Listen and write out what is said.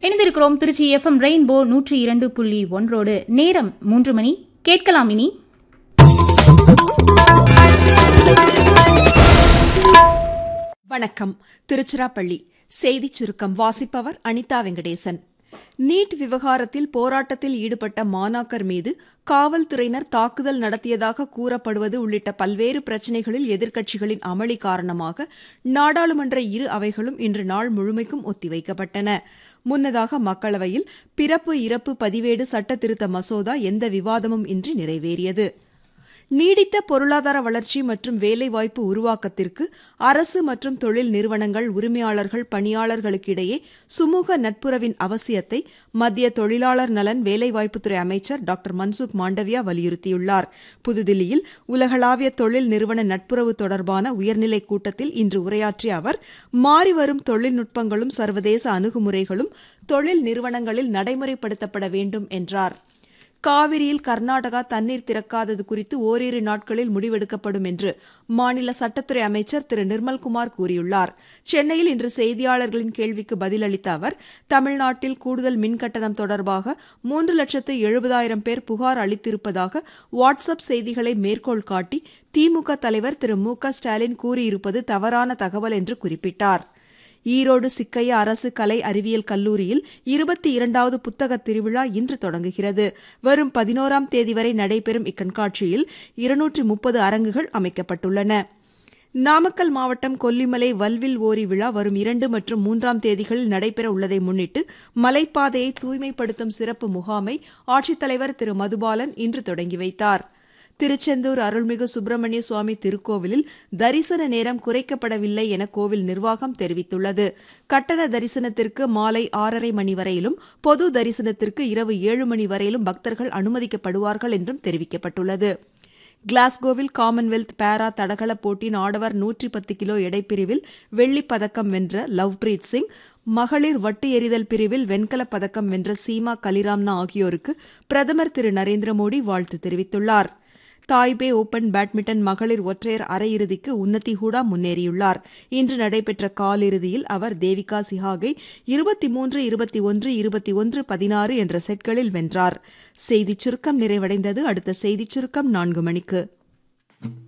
இணைந்திருக்கிறோம் Trichy FM rainbow நூற்றி இரண்டு புள்ளி ஒன்றோடு நேரம் மூன்று மணி கேட்கலாம் இனி வணக்கம் திருச்சிராப்பள்ளி செய்திச் சுருக்கம் வாசிப்பவர் அனிதா வெங்கடேசன் நீட் விவகாரத்தில் போராட்டத்தில் ஈடுபட்ட மாணாக்கர் மீது காவல்துறையினர் தாக்குதல் நடத்தியதாக கூறப்படுவது உள்ளிட்ட பல்வேறு பிரச்சினைகளில் எதிர்க்கட்சிகளின் அமளி காரணமாக நாடாளுமன்ற இரு அவைகளும் இன்று நாள் முழுமைக்கும் ஒத்திவைக்கப்பட்டன முன்னதாக மக்களவையில் பிறப்பு இறப்பு பதிவேடு சட்ட திருத்த மசோதா எந்த விவாதமும் இன்றி நிறைவேறியது நீடித்த பொருளாதார வளர்ச்சி மற்றும் வேலைவாய்ப்பு உருவாக்கத்திற்கு அரசு மற்றும் தொழில் நிறுவனங்கள் உரிமையாளர்கள் பணியாளர்களுக்கிடையே சுமூக நட்புறவின் அவசியத்தை மத்திய தொழிலாளர் நலன் வேலைவாய்ப்புத்துறை அமைச்சர் டாக்டர் மன்சுக் மாண்டவியா வலியுறுத்தியுள்ளார் புதுதில்லியில் உலகளாவிய தொழில் நிறுவன நட்புறவு தொடர்பான உயர்நிலை கூட்டத்தில் இன்று உரையாற்றிய அவர் மாறிவரும் தொழில்நுட்பங்களும் சர்வதேச அணுகுமுறைகளும் தொழில் நிறுவனங்களில் நடைமுறைப்படுத்தப்பட வேண்டும் என்றார் காவிரியில் கர்நாடகா தண்ணீர் திறக்காதது குறித்து ஓரிரு நாட்களில் முடிவெடுக்கப்படும் என்று மாநில சட்டத்துறை அமைச்சர் திரு நிர்மல்குமார் கூறியுள்ளார் சென்னையில் இன்று செய்தியாளர்களின் கேள்விக்கு பதிலளித்த அவர் தமிழ்நாட்டில் கூடுதல் மின் கட்டணம் தொடர்பாக மூன்று லட்சத்து எழுபதாயிரம் பேர் புகார் அளித்திருப்பதாக வாட்ஸ்அப் செய்திகளை மேற்கோள் காட்டி திமுக தலைவர் திரு மு க ஸ்டாலின் கூறியிருப்பது தவறான தகவல் என்று குறிப்பிட்டார் ஈரோடு சிக்கைய அரசு கலை அறிவியல் கல்லூரியில் இருபத்தி இரண்டாவது புத்தக திருவிழா இன்று தொடங்குகிறது வரும் பதினோராம் தேதி வரை நடைபெறும் இக்கண்காட்சியில் இருநூற்றி முப்பது அரங்குகள் அமைக்கப்பட்டுள்ளன நாமக்கல் மாவட்டம் கொல்லிமலை வல்வில் ஓரி விழா வரும் இரண்டு மற்றும் மூன்றாம் தேதிகளில் நடைபெற உள்ளதை முன்னிட்டு மலைப்பாதையை தூய்மைப்படுத்தும் சிறப்பு முகாமை ஆட்சித்தலைவர் திரு மதுபாலன் இன்று தொடங்கி வைத்தார் திருச்செந்தூர் அருள்மிகு சுப்பிரமணிய சுவாமி திருக்கோவிலில் தரிசன நேரம் குறைக்கப்படவில்லை என கோவில் நிர்வாகம் தெரிவித்துள்ளது கட்டண தரிசனத்திற்கு மாலை ஆறரை மணி வரையிலும் பொது தரிசனத்திற்கு இரவு ஏழு மணி வரையிலும் பக்தர்கள் அனுமதிக்கப்படுவார்கள் என்றும் தெரிவிக்கப்பட்டுள்ளது கிளாஸ்கோவில் காமன்வெல்த் பாரா தடகள போட்டியின் ஆடவர் நூற்றி பத்து கிலோ எடைப்பிரிவில் வெள்ளிப் பதக்கம் வென்ற லவ்பிரீத் சிங் மகளிர் வட்டு எறிதல் பிரிவில் வெண்கலப் பதக்கம் வென்ற சீமா கலிராம்னா ஆகியோருக்கு பிரதமர் திரு நரேந்திர மோடி வாழ்த்து தெரிவித்துள்ளார் தாய்பே ஓபன் பேட்மிண்டன் மகளிர் ஒற்றையர் அரையிறுதிக்கு உன்னதி ஹூடா முன்னேறியுள்ளார் இன்று நடைபெற்ற காலிறுதியில் அவர் தேவிகா சிஹாகை இருபத்தி மூன்று இருபத்தி ஒன்று இருபத்தி ஒன்று பதினாறு என்ற செட்களில் வென்றார் செய்திச் சுருக்கம் நிறைவடைந்தது அடுத்த செய்திச் சுருக்கம் நான்கு மணிக்கு